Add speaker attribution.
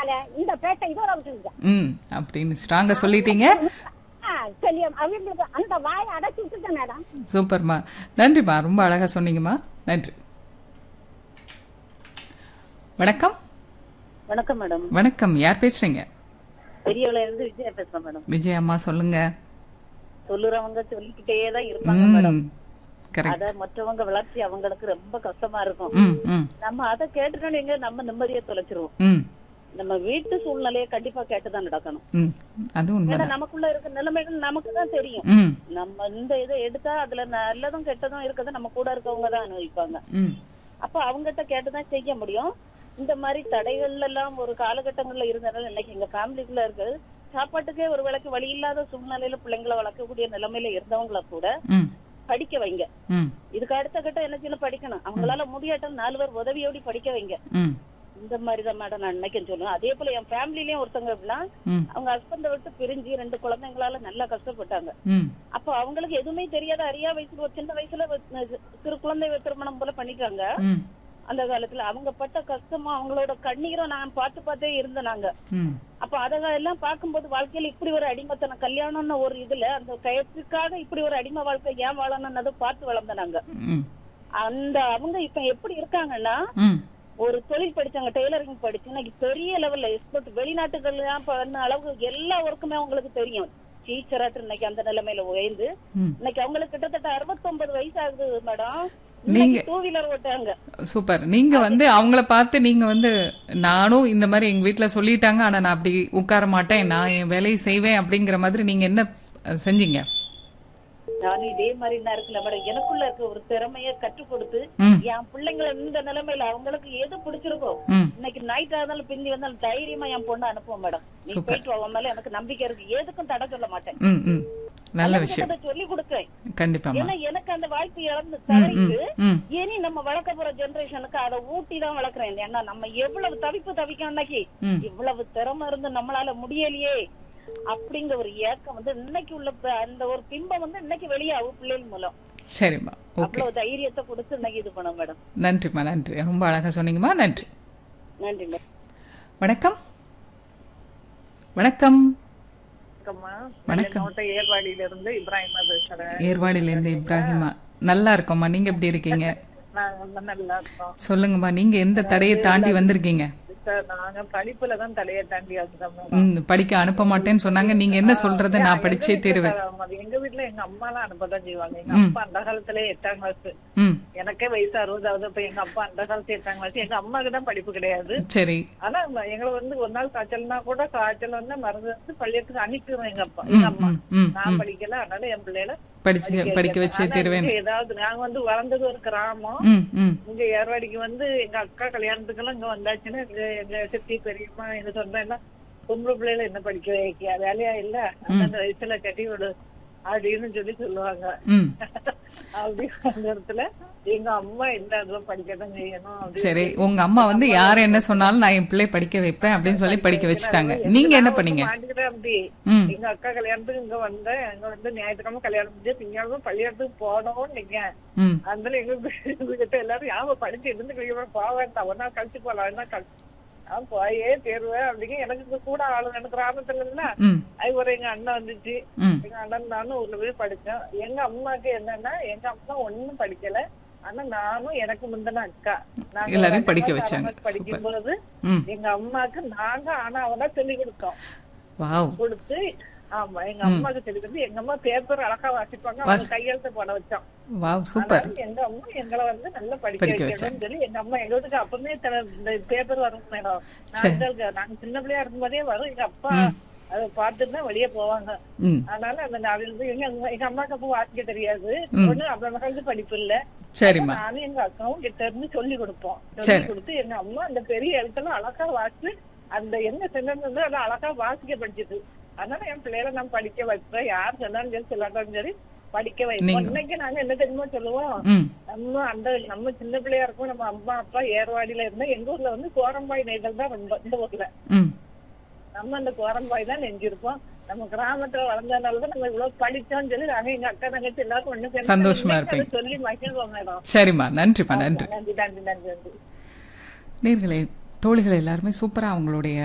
Speaker 1: அதனால இந்த பேட்டை இதோட விட்டுருங்க
Speaker 2: ம் அப்படின்னு ஸ்ட்ராங்கா சொல்லிட்டீங்க
Speaker 1: ஆ, சொல்லி அவங்களுக்கு அந்த வாயை அடைச்சி விட்டுட்டேன் மேடம்
Speaker 2: சூப்பர்மா நன்றிம்மா ரொம்ப அழகா சொன்னீங்கம்மா நன்றி வணக்கம்
Speaker 3: வணக்கம் மேடம்
Speaker 2: வணக்கம் யார் பேசுறீங்க
Speaker 3: பெரியவள இருந்து விஜயா பேசுறேன் மேடம்
Speaker 2: விஜய் அம்மா சொல்லுங்க
Speaker 3: சொல்லுறவங்க சொல்லிக்கிட்டே தான் இருப்பாங்க மேடம்
Speaker 2: ம் கரெக்ட்
Speaker 3: அத மற்றவங்க வளர்ச்சி அவங்களுக்கு ரொம்ப கஷ்டமா இருக்கும்
Speaker 2: ம் ம்
Speaker 3: நம்ம அதை கேட்டுட்டோம் எங்க நம்ம நிம்மதியை தொலைச்சிருவோம்
Speaker 2: ம்
Speaker 3: நம்ம வீட்டு சூழ்நிலையை கண்டிப்பா கேட்டுதான் நடக்கணும்
Speaker 2: ம் அது
Speaker 3: ஏன்னா
Speaker 2: உண்மைதான்
Speaker 3: நமக்குள்ள இருக்க நிலைமைகள் நமக்கு தான் தெரியும்
Speaker 2: ம்
Speaker 3: நம்ம இந்த இதை எடுத்தா அதுல நல்லதும் கெட்டதும் இருக்கிறது நம்ம கூட இருக்கவங்க தான் அனுபவிப்பாங்க
Speaker 2: ம்
Speaker 3: அப்ப அவங்ககிட்ட கேட்டுதான் செய்ய முடியும் இந்த மாதிரி தடைகள் எல்லாம் ஒரு காலகட்டங்கள்ல இருந்தனால இன்னைக்கு எங்க ஃபேமிலிக்குள்ள இருக்கு சாப்பாட்டுக்கே ஒரு வேளைக்கு வழி இல்லாத சூழ்நிலையில பிள்ளைங்களை வளர்க்கக்கூடிய நிலைமையில இருந்தவங்கள கூட
Speaker 2: ம்
Speaker 3: படிக்க வைங்க
Speaker 2: ம்
Speaker 3: இதுக்கு அடுத்த கட்டம் என்ன செய்யணும் படிக்கணும் அவங்களால முடியாட்டம் நாலு பேர் உதவியோடி படிக்க வைங்க
Speaker 2: ம்
Speaker 3: இந்த மாதிரி தான் மேடம் நான் நினைக்கிறேன் சொல்லுவேன் அதே போல என் ஃபேமிலிலயும் ஒருத்தவங்க எப்படின்னா
Speaker 2: ம்
Speaker 3: அவங்க ஹஸ்பண்ட விட்டு பிரிஞ்சு ரெண்டு குழந்தைங்களால நல்லா கஷ்டப்பட்டாங்க
Speaker 2: ம்
Speaker 3: அப்போ அவங்களுக்கு எதுவுமே தெரியாத அறியா வயசுல ஒரு சின்ன வயசுல ஒரு சிறு குழந்தை திருமணம் போல பண்ணிட்டாங்க
Speaker 2: ம்
Speaker 3: அந்த காலத்துல அவங்க பட்ட கஷ்டமும் அவங்களோட கண்ணீரும் நான் பார்த்து பார்த்தே இருந்தேன் நாங்க
Speaker 2: ம்
Speaker 3: அப்ப அதெல்லாம் பார்க்கும்போது வாழ்க்கையில இப்படி ஒரு அடிமைத்தனம் கல்யாணம்னு ஒரு இதுல அந்த கயத்துக்காக இப்படி ஒரு அடிமை வாழ்க்கை ஏன் வாழணும்னு பார்த்து வளர்ந்தோம் நாங்க
Speaker 2: ம்
Speaker 3: அந்த அவங்க இப்ப எப்படி இருக்காங்கன்னா
Speaker 2: ம்
Speaker 3: ஒரு தொழில் படிச்சாங்க டெய்லரிங் படிச்சு இன்னைக்கு பெரிய லெவல்ல எக்ஸ்போர்ட் வெளிநாட்டுகள் பண்ண அளவுக்கு எல்லா ஒர்க்குமே அவங்களுக்கு தெரியும் டீச்சராட்டு இன்னைக்கு அந்த நிலைமையில உயர்ந்து
Speaker 2: ம்
Speaker 3: இன்னைக்கு அவங்களுக்கு கிட்டத்தட்ட 69 வயசு ஆகுது மேடம்
Speaker 2: நீங்க-
Speaker 3: டூ வீலர் ஓட்டாங்க
Speaker 2: சூப்பர் நீங்க வந்து அவங்கள பார்த்து நீங்க வந்து நானும் இந்த மாதிரி எங்க வீட்ல சொல்லிட்டாங்க ஆனா நான் அப்படி உட்கார மாட்டேன் நான் என் வேலையை செய்வேன் அப்படிங்கிற மாதிரி நீங்க என்ன அஹ், செஞ்சீங்க
Speaker 3: நானும் இதே மாதிரி தான் இருக்குல்ல மேடம் எனக்குள்ள இருக்க ஒரு திறமைய கற்றுக் கொடுத்து
Speaker 2: ம்
Speaker 3: என் பிள்ளைங்களை இந்த நிலைமையில அவங்களுக்கு எது பிடிச்சிருக்கோ
Speaker 2: ம்
Speaker 3: இன்னைக்கு நைட் ஆனாலும் பிந்தி வந்தாலும் தைரியமா என் பொண்ணு அனுப்புவோம் மேடம் நீ
Speaker 2: Super.
Speaker 3: போயிட்டு வா, உன் மேல எனக்கு நம்பிக்கை இருக்கு எதுக்கும் தடை சொல்ல மாட்டேன்
Speaker 2: ம் ம் நல்ல விஷயம்
Speaker 3: அதை சொல்லி கொடுக்கேன்
Speaker 2: கண்டிப்பாமா
Speaker 3: ஏன்னா எனக்கு அந்த வாய்ப்பு இழந்து
Speaker 2: ம்
Speaker 3: தரைக்கு
Speaker 2: ம்
Speaker 3: இனி நம்ம வளர்க்க போற ஜெனரேஷனுக்கு அதை ஊட்டி தான் வளர்க்குறேன் ஏன்னா நம்ம எவ்வளவு தவிப்பு தவிக்கும் அன்னைக்கு
Speaker 2: ம்
Speaker 3: இவ்வளவு திறமை இருந்து நம்மளால முடியலையே அப்படிங்கிற ஒரு ஏக்கம் வந்து இன்னைக்கு உள்ள ப- அந்த ஒரு பிம்பம் வந்து இன்னைக்கு வெளியாகும் பிள்ளைகள் மூலம்
Speaker 2: சரிம்மா ஓகே
Speaker 3: அவ்வளவு தைரியத்தை கொடுத்து இன்னைக்கு இது பண்ண மேடம்
Speaker 2: நன்றிம்மா நன்றி ரொம்ப அழகா சொன்னீங்கம்மா நன்றி
Speaker 3: நன்றி மேடம்
Speaker 2: வணக்கம் வணக்கம்
Speaker 4: வணக்கம்மா
Speaker 2: வணக்கம்.
Speaker 4: மாவட்ட ஏர்வாடியில இருந்து இப்ராஹிமா பேசுறேன்
Speaker 2: ஏர்வாடியில இருந்து இப்ராஹிமா நல்லா இருக்கோம்மா நீங்க எப்படி இருக்கீங்க
Speaker 4: நாங்க வந்து நல்லா இருக்கோம்
Speaker 2: சொல்லுங்கம்மா நீங்க எந்த தடையை தாண்டி வந்திருக்கீங்க
Speaker 4: சார் நாங்க படிப்புல தான் தலையை தாண்டி வந்துட்டோம்
Speaker 2: ம் படிக்க அனுப்ப மாட்டேன்னு சொன்னாங்க நீங்க என்ன சொல்றது நான் படிச்சே தீருவேன்
Speaker 4: எங்க வீட்டுல எங்க அம்மா எல்லாம் அனுப்பதான் செய்வாங்க எங்க அப்பா அந்த காலத்துல எட்டாம் கிளாஸ்
Speaker 2: ம்
Speaker 4: எனக்கே வயசு அறுபதாவது இப்ப எங்க அப்பா அந்த காலத்து எட்டாம் கிளாஸ் எங்க அம்மாக்கு தான் படிப்பு கிடையாது
Speaker 2: சரி
Speaker 4: ஆனா ம- எங்களை வந்து ஒரு நாள் காய்ச்சல்னா கூட காய்ச்சல் வந்து மருந்து வந்து பள்ளியத்துக்கு அனுப்பிடுவோம் எங்க அப்பா எங்க
Speaker 2: ம்
Speaker 4: அம்மா
Speaker 2: ம் ம்
Speaker 4: நான் படிக்கல அதனால என் பிள்ளைகளை
Speaker 2: படிச்சு படிக்க வச்சே
Speaker 4: ஆனா
Speaker 2: தீருவேன்
Speaker 4: இங்க ஏதாவது நாங்க வந்து வளர்ந்தது ஒரு கிராமம்
Speaker 2: ம் ம்
Speaker 4: இங்க ஏர்வாடிக்கு வந்து எங்க அக்கா கல்யாணத்துக்கெல்லாம் இங்க வந்தாச்சுன்னா எங்க எங்க சித்தி பெரியம்மா எங்க சொந்தம் எல்லாம் பொம்பளை பிள்ளைகளை என்ன படிக்க வைக்க வேலையா இல்ல அந்த வயசுல கட்டி விடு அப்படின்னு சொல்லி சொல்லுவாங்க
Speaker 2: ம்
Speaker 4: அப்படி அந்த இடத்துல எங்க அம்மா என்ன அதுவும் படிக்கத்தான் செய்யணும் அப்படி
Speaker 2: சரி உங்க அம்மா வந்து யார் என்ன சொன்னாலும் நான் என் பிள்ளை படிக்க வைப்பேன் அப்படின்னு சொல்லி படிக்க வச்சுட்டாங்க நீங்க என்ன பண்ணீங்க
Speaker 4: மாட்டிக்கிட்டேன் அப்படி
Speaker 2: ம்
Speaker 4: எங்க அக்கா கல்யாணத்துக்கு இங்க வந்தேன் அங்க வந்து ஞாயிற்றுக்கிழமை கல்யாணம் முடிஞ்சு திங்கக்கிழமை பள்ளியிடத்துக்கு போனோம்னு நிக்கேன்
Speaker 2: ம்
Speaker 4: அதனால எங்க கிட்ட எல்லாரும் யாம படிச்சு இருந்து போக வேண்டாம் ஒரு நாள் கழிச்சு போலாம் என்ன கழிச்சு நான் போயே தேர்வேன் அப்படிங்க எனக்கு இங்க கூட ஆளு எனக்கு கிராமத்துல இல்ல
Speaker 2: ம்
Speaker 4: அது ஒரு எங்க அண்ணன் வந்துச்சு
Speaker 2: ம்
Speaker 4: எங்க அண்ணன் நானும் ஊர்ல போய் படிச்சேன் எங்க அம்மாக்கு என்னன்னா எங்க அம்மா ஒண்ணும் படிக்கல ஆனா நானும் எனக்கு முந்தின அக்கா நாங்க
Speaker 2: எல்லாரையும்
Speaker 4: ஒரு
Speaker 2: படிக்க
Speaker 4: அக்கா
Speaker 2: வச்சாங்க.
Speaker 4: கிராமத்துல படிக்கும் பொழுது
Speaker 2: ம்
Speaker 4: எங்க அம்மாக்கு நாங்க ஆனா அவனா சொல்லி கொடுத்தோம்
Speaker 2: வாவ்
Speaker 4: கொடுத்து ஆமா எங்க அம்மாக்கு சொல்லி கொடுத்து எங்க அம்மா பேப்பர் அழகா வாசிப்பாங்க அவங்க கையெழுத்து போட வச்சோம்
Speaker 2: வாவ் சூப்பர்
Speaker 4: அதனால எங்க அம்மா எங்களை வந்து நல்லா படிக்க
Speaker 2: படிக்க
Speaker 4: வைக்கணும்னு சொல்லி எங்க அம்மா எங்க வீட்டுக்கு அப்பவுமே தர- இந்த பேப்பர் வரும் மேடம் நாங்கள் நாங்க சின்ன பிள்ளையா இருக்கும்போதே வரும் எங்க அப்பா அதை பார்த்துட்டு தான் வெளியே போவாங்க
Speaker 2: ம்
Speaker 4: அதனால அந்த நாவல் வந்து எங்க அம்மா- எங்க அம்மாக்கு அப்போ வாசிக்க தெரியாது ஒண்ணு அவ்வளவு மகளுக்கு படிப்பு இல்ல
Speaker 2: சரிம்மா
Speaker 4: நானும் எங்க அக்காவும் கிட்ட இருந்து சொல்லி கொடுப்போம் சொல்லி
Speaker 2: சரி.
Speaker 4: கொடுத்து எங்க அம்மா அந்த பெரிய எழுத்தெல்லாம் அழகா வாசிச்சு அந்த என்ன சென்டென்ஸ் வந்து அதை அழகா வாசிக்க படிச்சது அதனால என் பிள்ளைகளை நான் படிக்க வைப்பேன் யார் சொன்னாலும் சரி சொல்லாட்டாலும் சரி படிக்க வைப்போம்
Speaker 2: நீங்க-
Speaker 4: இன்னைக்கு நாங்க என்ன தெரியுமா சொல்லுவோம்
Speaker 2: ம்
Speaker 4: நம்ம அந்த நம்ம சின்ன பிள்ளையா இருக்கும் நம்ம அம்மா அப்பா ஏர்வாடியில இருந்தா எங்க ஊர்ல வந்து கோரம்பாய் நெய்தல் தான் ரொம்ப இந்த ஊர்ல
Speaker 2: ம்
Speaker 4: நம்ம அந்த கோரம்பாய் தான் நெஞ்சிருப்போம் நம்ம கிராமத்துல வளர்ந்ததுனாலதான் நம்ம இவ்வளவு படிச்சோம்னு சொல்லி நாங்க எங்க அக்கா தங்கச்சி எல்லாரும் ஒண்ணு சேர்ந்து
Speaker 2: சந்தோஷமா
Speaker 4: இன்னைக்கு அதை
Speaker 2: இருப்பீங்க.
Speaker 4: சொல்லி மகிழ்வோம் மேடம்
Speaker 2: சரிம்மா நன்றிம்மா நன்றி
Speaker 4: நன்றி நன்றி நன்றி நன்றி
Speaker 2: நேர்களே தோழிகள் எல்லாருமே சூப்பரா அவங்களுடைய